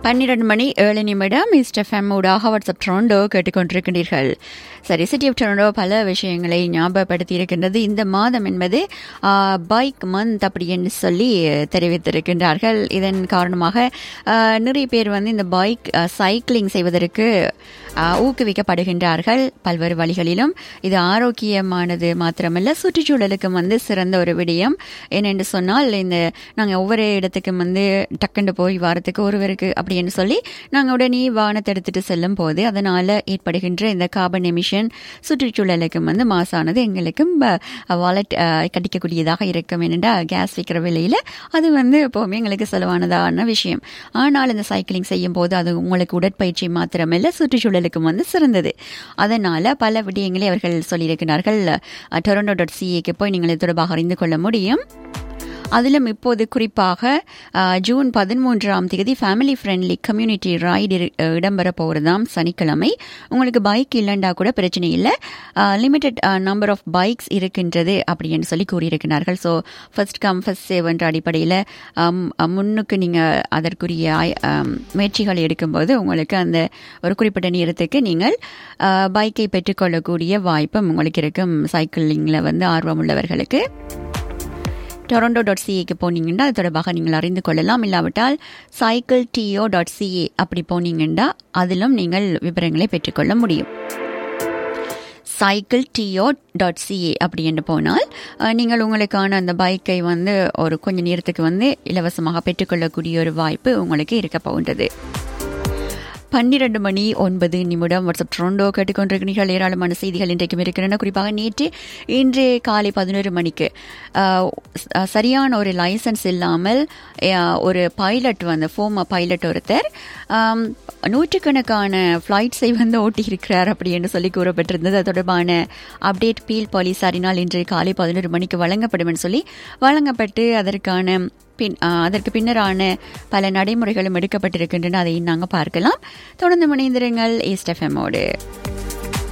பன்னிரண்டு மணி ஏழு நிமிடம் மிஸ்டர் ஃபெம் ஊடாக வாட்ஸ்அப் ட்ரோண்டோ கேட்டுக்கொண்டிருக்கின்றீர்கள் சரி சிட்டி ஆஃப் டொரண்டோ பல விஷயங்களை ஞாபகப்படுத்தி இருக்கின்றது இந்த மாதம் என்பது பைக் மந்த் அப்படி என்று சொல்லி தெரிவித்திருக்கின்றார்கள் இதன் காரணமாக ஆ, நிறைய பேர் வந்து இந்த பைக் சைக்கிளிங் செய்வதற்கு ஆ, ஊக்குவிக்கப்படுகின்றார்கள் பல்வேறு வழிகளிலும் இது ஆரோக்கியமானது மாத்திரமல்ல சுற்றுச்சூழலுக்கும் வந்து சிறந்த ஒரு விடயம் ஏனென்று சொன்னால் இந்த நாங்கள் ஒவ்வொரு இடத்துக்கும் வந்து டக்குண்டு போய் வாரத்துக்கு ஒருவருக்கு அப்படின்னு சொல்லி நாங்கள் உடனே வாகனத்தை எடுத்துட்டு செல்லும் போது அதனால் ஏற்படுகின்ற இந்த கார்பன் எமிஷன் சுற்றுச்சூழலுக்கும் வந்து மாசானது எங்களுக்கும் வாலெட் கட்டிக்கக்கூடியதாக இருக்கும் ஏனென்றால் கேஸ் விற்கிற விலையில் அது வந்து எப்போவுமே எங்களுக்கு செலவானதான விஷயம் ஆனால் இந்த சைக்கிளிங் செய்யும் போது அது உங்களுக்கு உடற்பயிற்சி மாத்திரமல்ல சுற்றுச்சூழலுக்கும் வந்து சிறந்தது அதனால் பல விடயங்களை அவர்கள் சொல்லியிருக்கிறார்கள் டொரண்டோ டாட் சிஏக்கு போய் நீங்கள் இது தொடர்பாக அறிந்து கொள்ள முடியும் அதிலும் இப்போது குறிப்பாக அஹ், ஜூன் பதிமூன்றாம் தேதி ஃபேமிலி ஃப்ரெண்ட்லி கம்யூனிட்டி ரைடு இடம்பெற போகிறதாம் சனிக்கிழமை உங்களுக்கு பைக் இல்லைண்டா கூட பிரச்சனை இல்லை லிமிட்டெட் நம்பர் ஆஃப் பைக்ஸ் இருக்கின்றது அப்படின்னு சொல்லி கூறியிருக்கிறார்கள் so first come first serve என்ற அடிப்படையில் முன்னுக்கு நீங்கள் அதற்குரிய ஆய்- அம், முயற்சிகள் எடுக்கும்போது உங்களுக்கு அந்த ஒரு குறிப்பிட்ட நேரத்துக்கு நீங்கள் அஹ், பைக்கை பெற்றுக்கொள்ளக்கூடிய வாய்ப்பும் உங்களுக்கு இருக்கும் சைக்கிளிங்கில் வந்து ஆர்வம் உள்ளவர்களுக்கு டொரண்டோ டாட் சிஏக்கு போனீங்கன்னா அது தொடர்பாக நீங்கள் அறிந்து கொள்ளலாம் இல்லாவிட்டால் சைக்கிள் டிஓ டாட் சிஏ அப்படி போனீங்கன்னா அதிலும் நீங்கள் விவரங்களை பெற்றுக்கொள்ள முடியும் சைக்கிள் டிஓ டாட் சிஏ அப்படி என்று போனால் அஹ், நீங்கள் உங்களுக்கான அந்த பைக்கை வந்து ஒரு கொஞ்ச நேரத்துக்கு வந்து இலவசமாக பெற்றுக்கொள்ளக்கூடிய ஒரு வாய்ப்பு உங்களுக்கு இருக்க போகின்றது பன்னிரண்டு மணி ஒன்பது நிமிடம் வாட்ஸ்அப் ட்ரோண்டோ கேட்டுக்கொண்டிருக்கிறீர்கள் ஏராளமான செய்திகள் இன்றைக்கும் இருக்கின்றன குறிப்பாக நேற்று இன்று காலை பதினோரு மணிக்கு ஆஹ், ச- சரியான ஒரு லைசன்ஸ் இல்லாமல் ஆஹ், ஒரு பைலட் வந்து ஃபோமா பைலட் ஒருத்தர் ஆம், நூற்றுக்கணக்கான ஃப்ளைட்ஸை வந்து ஓட்டியிருக்கிறார் அப்படின்னு சொல்லி கூறப்பட்டிருந்தது அது தொடர்பான அப்டேட் பீல் போலீசாரினால் இன்று காலை பதினோரு மணிக்கு வழங்கப்படும் என்று சொல்லி வழங்கப்பட்டு அதற்கான பின் ஆ, அதற்கு பின்னரான பல நடைமுறைகளும் எடுக்கப்பட்டிருக்கின்றன அதை நாங்கள் பார்க்கலாம் தொடர்ந்து முனைந்திருங்கள் ஈஸ்ட் எஃப்எம்மோடு